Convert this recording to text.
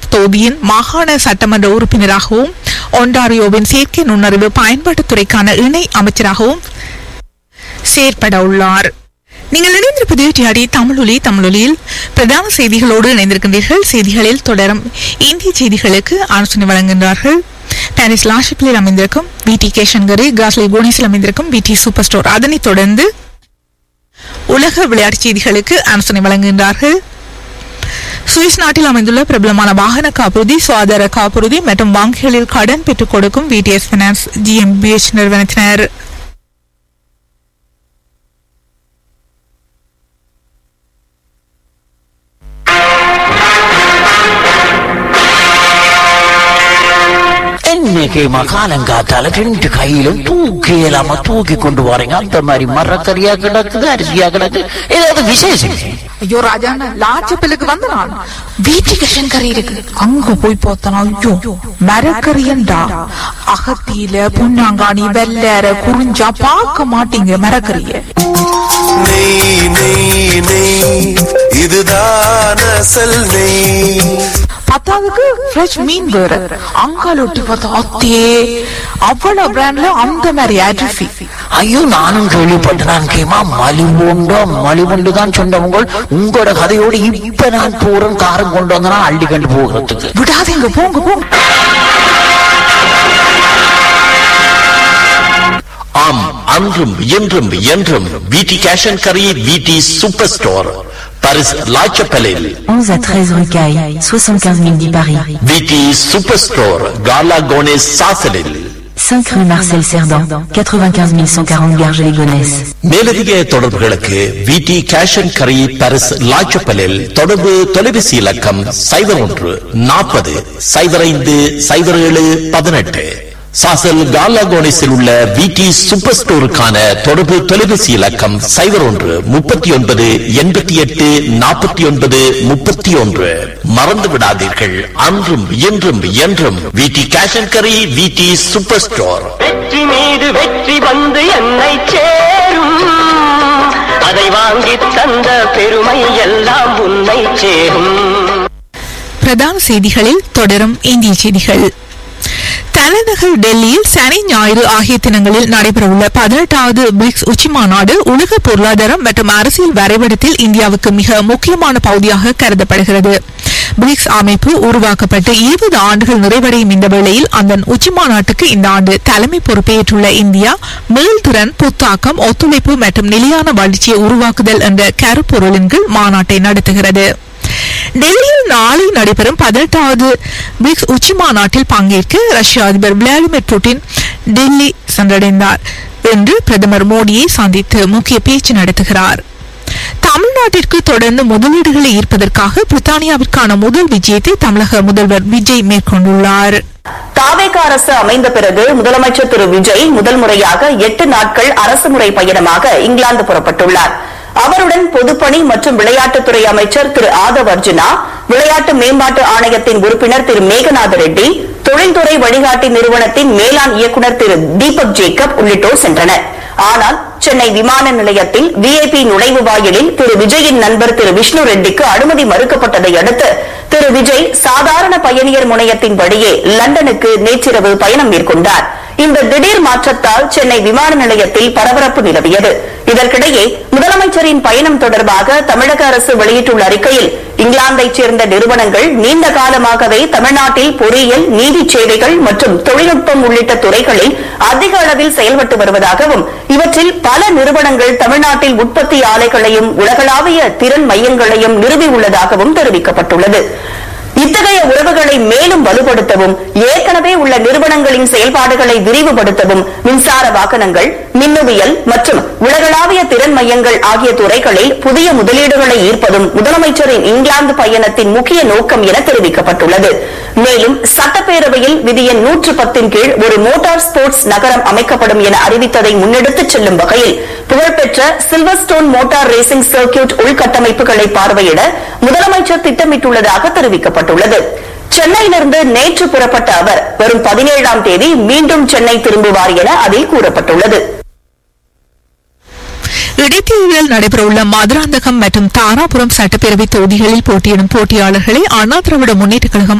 North தொகுதியின் மாகாண சட்டமன்ற உறுப்பினராகவும் ஒன்டாரியோவின் செயற்கை நுண்ணறிவு பயன்பாட்டுத் துறைக்கான இணை அமைச்சராகவும் செயற்பட உள்ளார் நீங்கள் இணைந்திருப்பது டிஆடி தமிழொலி தமிழொலியில் பிரதான செய்திகளோடு இணைந்திருக்கின்றீர்கள் செய்திகளில் தொடரும் இந்திய செய்திகளுக்கு ஆலோசனை வழங்குகின்றார்கள் பாரிஸ் லாஷிப்பில் அமைந்திருக்கும் வி டி கேஷன்கரி காஸ்லி கோனிஸில் அமைந்திருக்கும் வி டி சூப்பர் ஸ்டோர் அதனைத் தொடர்ந்து உலக விளையாட்டுச் செய்திகளுக்கு ஆலோசனை வழங்குகின்றார்கள் சுவிஸ் நாட்டில் அமைந்துள்ள பிரபலமான வாகன காப்புறுதி சுகாதார காப்புறுதி மற்றும் வங்கிகளில் கடன் பெற்றுக் கொடுக்கும் விடிஎஸ் பினான்ஸ் ஜிஎம்பிஎச் நிறுவனத்தினர் இன்னைக்கு மகாலங்காத்தால ரெண்டு கையிலும் தூக்கி இல்லாம தூக்கி கொண்டு வரீங்க அந்த மாதிரி மரக்கறியா கிடக்குது அரிசியா கிடக்கு ஏதாவது விசேஷம் ஐயோ ராஜாண்ணா லாச்சப்பிலுக்கு வந்த நான் வீட்டுக்கு கறி இருக்கு அங்க போய் பார்த்தனா ஐயோ மரக்கறியண்டா அகத்தியில புண்ணாங்காணி வெள்ளற குறிஞ்சா பார்க்க மாட்டீங்க மரக்கறிய நெய் நெய் நெய் இதுதான் அசல் நெய் பத்தாவதுக்கு ஃப்ரெஷ் மீன் வேற அங்கால ஒட்டி பார்த்தா அத்தே அவ்வளவு பிராண்ட்ல அந்த மாதிரி அரிசி ஐயோ நானும் கேள்விப்பட்டேன் கேமா மலிவுண்டோ மலிவுண்டு தான் சொன்னவங்க உங்களோட கதையோடு இப்ப நான் போறேன் காரம் கொண்டு வந்தனா அள்ளி கண்டு போகிறதுக்கு விடாதீங்க போங்க போங்க ஆம் அன்றும் இன்றும் என்றும் விடி கேஷ் அண்ட் கரி விடி சூப்பர் ஸ்டோர் பாரிஸ் லாச்சப்பலில் 11 à 13 rue Caille, 75 000 dit Paris. VT super store காலா கோனேஸ் சாசலில் 5 rue Marcel Cerdan, 95 140 Garges-les-Gonesse. மேலதிக தொடர்புகளுக்கு விடி கேஷ் அண்ட் கரி பாரிஸ் லாச்சப்பலில் தொடர்பு தொலைபேசி இலக்கம் சைபர் ஒன்று நாற்பது சைபர் ஐந்து சைபர் ஏழு பதினெட்டு சாசல் காலா கோனேஸில் உள்ள விடி சூப்பர் ஸ்டோருக்கான தொடர்பு தொலைபேசி இலக்கம் சைபர் ஒன்று முப்பத்தி ஒன்பது எண்பத்தி எட்டு நாற்பத்தி ஒன்பது முப்பத்தி ஒன்று மறந்து விடாதீர்கள் அன்றும் இன்றும் என்றும் விடி கேஷ் அண்ட் கரி விடி சூப்பர் ஸ்டோர் வெற்றி மீது வெற்றி வந்து என்னை சேரும் அதை வாங்கி தந்த பெருமை எல்லாம் உன்னை சேரும் பிரதான செய்திகளில் தொடரும் இந்திய செய்திகள் தலைநகர் டெல்லியில் சனி ஞாயிறு ஆகிய தினங்களில் நடைபெறவுள்ள பதினெட்டாவது பிரிக்ஸ் உச்சி மாநாடு உலக பொருளாதாரம் மற்றும் அரசியல் வரைபடத்தில் இந்தியாவுக்கு மிக முக்கியமான பகுதியாக கருதப்படுகிறது பிரிக்ஸ் அமைப்பு உருவாக்கப்பட்டு இருபது ஆண்டுகள் நிறைவடையும் இந்த வேளையில் அந்த உச்சி மாநாட்டுக்கு இந்த ஆண்டு தலைமை பொறுப்பேற்றுள்ள இந்தியா மீள்திறன் புத்தாக்கம் ஒத்துழைப்பு மற்றும் நிலையான வளர்ச்சியை உருவாக்குதல் என்ற கருப்பொருளின் கீழ் மாநாட்டை நடத்துகிறது டெல்லியில் நாளை நடைபெறும் பதினெட்டாவது பிரிக்ஸ் உச்சி மாநாட்டில் பங்கேற்க ரஷ்ய அதிபர் விளாடிமிர் புட்டின் டெல்லி சென்றடைந்தார் என்று பிரதமர் மோடியை சந்தித்து முக்கிய பேச்சு நடத்துகிறார் தமிழ்நாட்டிற்கு தொடர்ந்து முதலீடுகளை ஈர்ப்பதற்காக பிரித்தானியாவிற்கான முதல் விஜயத்தை தமிழக முதல்வர் விஜய் மேற்கொண்டுள்ளார் தாவேக அரசு அமைந்த பிறகு முதலமைச்சர் திரு விஜய் முதல் முறையாக எட்டு நாட்கள் அரசுமுறை பயணமாக இங்கிலாந்து புறப்பட்டுள்ளார் அவருடன் பொதுப்பணி மற்றும் விளையாட்டுத்துறை அமைச்சர் திரு ஆதவ் அர்ஜுனா விளையாட்டு மேம்பாட்டு ஆணையத்தின் உறுப்பினர் திரு மேகநாத ரெட்டி தொழில்துறை வழிகாட்டி நிறுவனத்தின் மேலாண் இயக்குநர் திரு தீபக் ஜேக்கப் உள்ளிட்டோர் சென்றனர் ஆனால் சென்னை விமான நிலையத்தில் விஐபி நுழைவு வாயிலில் திரு விஜயின் நண்பர் திரு விஷ்ணு ரெட்டிக்கு அனுமதி மறுக்கப்பட்டதை அடுத்து திரு விஜய் சாதாரண பயணியர் முனையத்தின் வழியே லண்டனுக்கு நேற்றிரவு பயணம் மேற்கொண்டார் இந்த திடீர் மாற்றத்தால் சென்னை விமான நிலையத்தில் பரபரப்பு நிலவியது இதற்கிடையே முதலமைச்சரின் பயணம் தொடர்பாக தமிழக அரசு வெளியிட்டுள்ள அறிக்கையில் இங்கிலாந்தைச் சேர்ந்த நிறுவனங்கள் நீண்ட காலமாகவே தமிழ்நாட்டில் பொறியியல் நீதி சேவைகள் மற்றும் தொழில்நுட்பம் உள்ளிட்ட துறைகளில் அதிக அளவில் செயல்பட்டு வருவதாகவும் இவற்றில் பல நிறுவனங்கள் தமிழ்நாட்டில் உற்பத்தி ஆலைகளையும் உலகளாவிய திறன் மையங்களையும் நிறுவியுள்ளதாகவும் தெரிவிக்கப்பட்டுள்ளது இத்தகைய உறவுகளை மேலும் வலுப்படுத்தவும் ஏற்கனவே உள்ள நிறுவனங்களின் செயல்பாடுகளை விரிவுபடுத்தவும் மின்சார வாகனங்கள் மின்னுவியல் மற்றும் உலகளாவிய திறன் மையங்கள் ஆகிய துறைகளில் புதிய முதலீடுகளை ஈர்ப்பதும் முதலமைச்சரின் இங்கிலாந்து பயணத்தின் முக்கிய நோக்கம் என தெரிவிக்கப்பட்டுள்ளது மேலும் சட்டப்பேரவையில் விதி எண் நூற்று பத்தின் கீழ் ஒரு மோட்டார் ஸ்போர்ட்ஸ் நகரம் அமைக்கப்படும் என அறிவித்ததை முன்னெடுத்துச் செல்லும் வகையில் புகழ்பெற்ற சில்வர்ஸ்டோன் மோட்டார் ரேசிங் சர்க்கியூட் உள்கட்டமைப்புகளை பார்வையிட முதலமைச்சர் திட்டமிட்டுள்ளதாக தெரிவிக்கப்பட்டுள்ளது சென்னையிலிருந்து நேற்று புறப்பட்ட அவர் வரும் பதினேழாம் தேதி மீண்டும் சென்னை திரும்புவார் என அதில் கூறப்பட்டுள்ளது இடைத்தேர்தல் நடைபெறவுள்ள மதுராந்தகம் மற்றும் தாராபுரம் சட்டப்பேரவை தொகுதிகளில் போட்டியிடும் போட்டியாளர்களை அண்ணா திராவிட முன்னேற்ற கழகம்